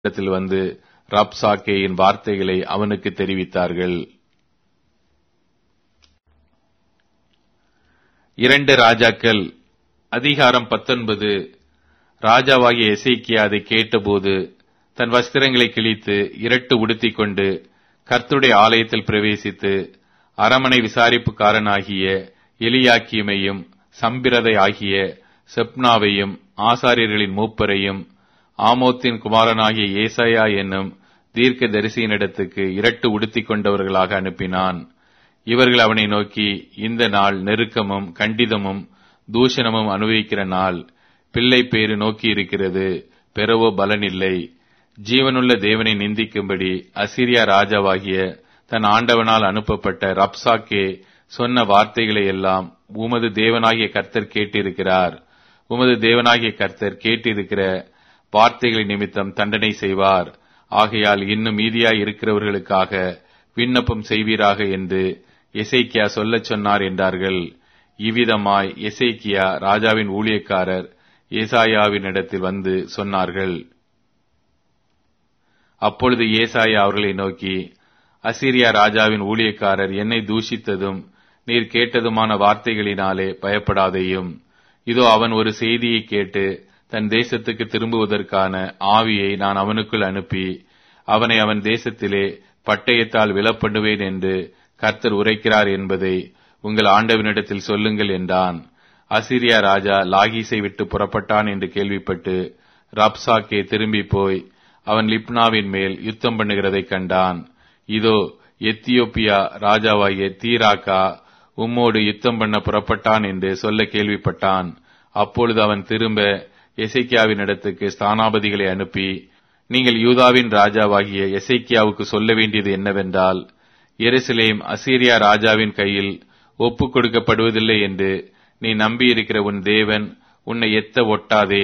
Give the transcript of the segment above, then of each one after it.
இடத்தில் வந்து ரப்சாக்கேயின் வார்த்தைகளை அவனுக்கு தெரிவித்தார்கள் இரண்டு ராஜாக்கள் அதிகாரம் பத்தொன்பது ராஜாவாகிய எசேக்கியா அதை கேட்டபோது தன் வஸ்திரங்களை கிழித்து இரட்டு உடுத்திக் கொண்டு கர்த்தருடைய ஆலயத்தில் பிரவேசித்து அரமனை விசாரிப்புக்காரனாகிய எலியாக்கியமையும் சம்பிரதை ஆகிய செப்னாவையும் ஆசாரியர்களின் மூப்பரையும் ஆமோத்தின் குமாரனாகிய ஏசாயா என்னும் தீர்க்க தரிசியினிடத்துக்கு இரட்டு உடுத்திக் கொண்டவர்களாக அனுப்பினான் இவர்கள் அவனை நோக்கி இந்த நாள் நெருக்கமும் கண்டிதமும் தூஷணமும் அனுபவிக்கிற நாள் பிள்ளை பேறு நோக்கி இருக்கிறது பெறவோ பலனில்லை ஜீவனுள்ள தேவனை நிந்திக்கும்படி அசிரியா ராஜாவாகிய தன் ஆண்டவனால் அனுப்பப்பட்ட ரப்சாக்கே சொன்ன வார்த்தைகளை எல்லாம் உமது தேவனாகிய கர்த்தர் கேட்டிருக்கிறார் உமது தேவனாகிய கர்த்தர் கேட்டிருக்கிற வார்த்தைகளை நிமித்தம் தண்டனை செய்வார் ஆகையால் இன்னும் மீதியாய் இருக்கிறவர்களுக்காக விண்ணப்பம் செய்வீராக என்று எசேக்கியா சொல்லச் சொன்னார் என்றார்கள் இவ்விதமாய் எசேக்கியா ராஜாவின் ஊழியக்காரர் ஏசாயாவினிடத்தில் வந்து சொன்னார்கள் அப்பொழுது ஏசாயா அவர்களை நோக்கி அசிரியா ராஜாவின் ஊழியக்காரர் என்னை தூஷித்ததும் நீர் கேட்டதுமான வார்த்தைகளினாலே பயப்படாதேயும் இதோ அவன் ஒரு செய்தியை கேட்டு தன் தேசத்துக்கு திரும்புவதற்கான ஆவியை நான் அவனுக்குள் அனுப்பி அவனை அவன் தேசத்திலே பட்டயத்தால் விலப்படுவேன் என்று கர்த்தர் உரைக்கிறார் என்பதை உங்கள் ஆண்டவனிடத்தில் சொல்லுங்கள் என்றான் அசிரியா ராஜா லாகீஸை விட்டு புறப்பட்டான் என்று கேள்விப்பட்டு ரப்சாக்கே திரும்பி போய் அவன் லிப்னாவின் மேல் யுத்தம் பண்ணுகிறதைக் கண்டான் இதோ எத்தியோப்பியா ராஜாவாகிய தீராக்கா உம்மோடு யுத்தம் பண்ண புறப்பட்டான் என்று சொல்ல கேள்விப்பட்டான் அப்பொழுது அவன் திரும்ப எசைக்கியாவின் இடத்துக்கு ஸ்தானாபதிகளை அனுப்பி நீங்கள் யூதாவின் ராஜாவாகிய எசைக்கியாவுக்கு சொல்ல வேண்டியது என்னவென்றால் எருசலேம் அசீரியா ராஜாவின் கையில் ஒப்புக் கொடுக்கப்படுவதில்லை என்று நீ நம்பியிருக்கிற உன் தேவன் உன்னை எத்த ஒட்டாதே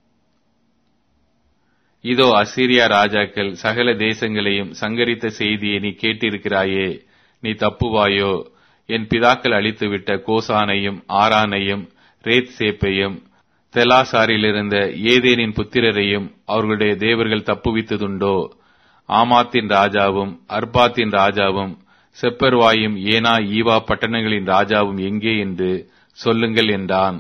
இதோ அசீரியா ராஜாக்கள் சகல தேசங்களையும் சங்கரித்த செய்தியை நீ கேட்டிருக்கிறாயே நீ தப்புவாயோ என் பிதாக்கள் அழித்துவிட்ட கோசானையும் ஆரானையும் ரேத் சேப்பையும் தெலாசாரிலிருந்த ஏதேனின் புத்திரரையும் அவர்களுடைய தேவர்கள் தப்புவித்ததுண்டோ ஆமாத்தின் ராஜாவும் அர்பாத்தின் ராஜாவும் செப்பர்வாயும் ஏனா ஈவா பட்டணங்களின் ராஜாவும் எங்கே என்று சொல்லுங்கள் என்றான்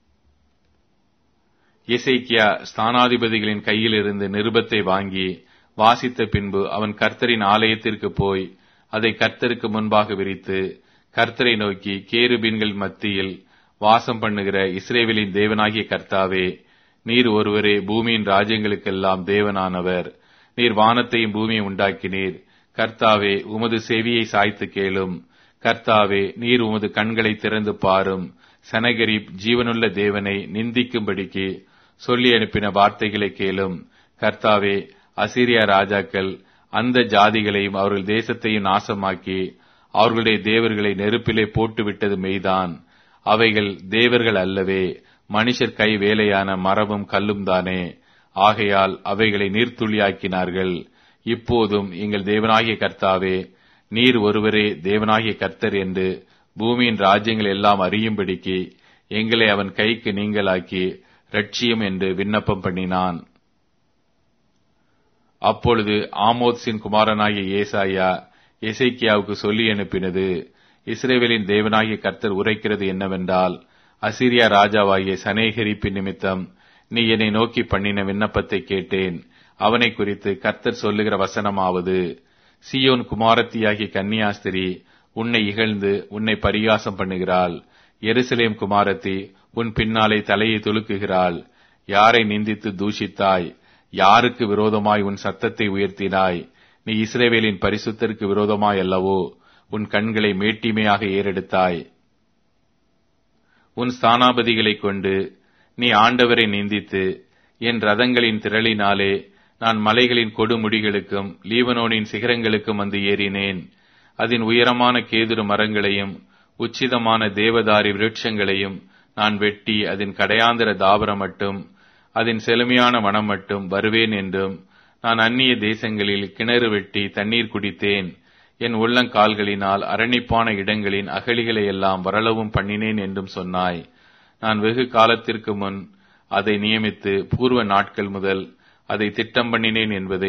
இசைக்கியா ஸ்தானாதிபதிகளின் கையிலிருந்து நிருபத்தை வாங்கி வாசித்த பின்பு அவன் கர்த்தரின் ஆலயத்திற்கு போய் அதை கர்த்தருக்கு முன்பாக விரித்து கர்த்தரை நோக்கி கேருபீன்கள் மத்தியில் வாசம் பண்ணுகிற இஸ்ரேவேலின் தேவனாகிய கர்த்தாவே நீர் ஒருவரே பூமியின் ராஜ்யங்களுக்கெல்லாம் தேவனானவர் நீர் வானத்தையும் பூமியை உண்டாக்கினீர் கர்த்தாவே உமது செவியை சாய்த்து கேளும் கர்த்தாவே நீர் உமது கண்களை திறந்து பாரும் சனகரிப் ஜீவனுள்ள தேவனை நிந்திக்கும்படிக்கு சொல்லி அனுப்பின வார்த்தைகளை கேளும் கர்த்தாவே அசிரியா ராஜாக்கள் அந்த ஜாதிகளையும் அவர்கள் தேசத்தையும் நாசமாக்கி அவர்களுடைய தேவர்களை நெருப்பிலே போட்டுவிட்டது மெய்தான் அவைகள் தேவர்கள் அல்லவே மனுஷர் கை வேலையான மரமும் கல்லும் தானே ஆகையால் அவைகளை நீர்த்துளியாக்கினார்கள் இப்போதும் எங்கள் தேவனாகிய கர்த்தாவே நீர் ஒருவரே தேவனாகிய கர்த்தர் என்று பூமியின் ராஜ்யங்கள் எல்லாம் அறியும்படிக்கு எங்களை அவன் கைக்கு நீங்களாக்கி ரட்சியம் என்று விண்ணப்பம் பண்ணினான் அப்பொழுது ஆமோத்ஸின் குமாரனாகிய ஏசாயா எசைக்கியாவுக்கு சொல்லி அனுப்பினது இஸ்ரேவேலின் தேவனாகிய கர்த்தர் உரைக்கிறது என்னவென்றால் அசிரியா ராஜாவாகிய சனேகரிப்பின் நிமித்தம் நீ என்னை நோக்கி பண்ணின விண்ணப்பத்தை கேட்டேன் அவனை குறித்து கர்த்தர் சொல்லுகிற வசனமாவது சியோன் குமாரத்தியாகிய கன்னியாஸ்திரி உன்னை இகழ்ந்து உன்னை பரிகாசம் பண்ணுகிறாள் எருசலேம் குமாரத்தி உன் பின்னாலே தலையை துலுக்குகிறாள் யாரை நிந்தித்து தூஷித்தாய் யாருக்கு விரோதமாய் உன் சத்தத்தை உயர்த்தினாய் நீ இஸ்ரேவேலின் பரிசுத்தருக்கு விரோதமாய் அல்லவோ உன் கண்களை மேட்டிமையாக ஏறெடுத்தாய் உன் ஸ்தானாபதிகளைக் கொண்டு நீ ஆண்டவரை நிந்தித்து என் ரதங்களின் திரளினாலே நான் மலைகளின் கொடுமுடிகளுக்கும் லீவனோனின் சிகரங்களுக்கும் வந்து ஏறினேன் அதன் உயரமான கேதுரு மரங்களையும் உச்சிதமான தேவதாரி விருட்சங்களையும் நான் வெட்டி அதன் கடையாந்திர தாபரம் மட்டும் அதன் செழுமையான வனம் மட்டும் வருவேன் என்றும் நான் அந்நிய தேசங்களில் கிணறு வெட்டி தண்ணீர் குடித்தேன் என் உள்ளங்கால்களினால் அரணிப்பான இடங்களின் அகழிகளை எல்லாம் வரளவும் பண்ணினேன் என்றும் சொன்னாய் நான் வெகு காலத்திற்கு முன் அதை நியமித்து பூர்வ நாட்கள் முதல் அதை திட்டம் பண்ணினேன் என்பதை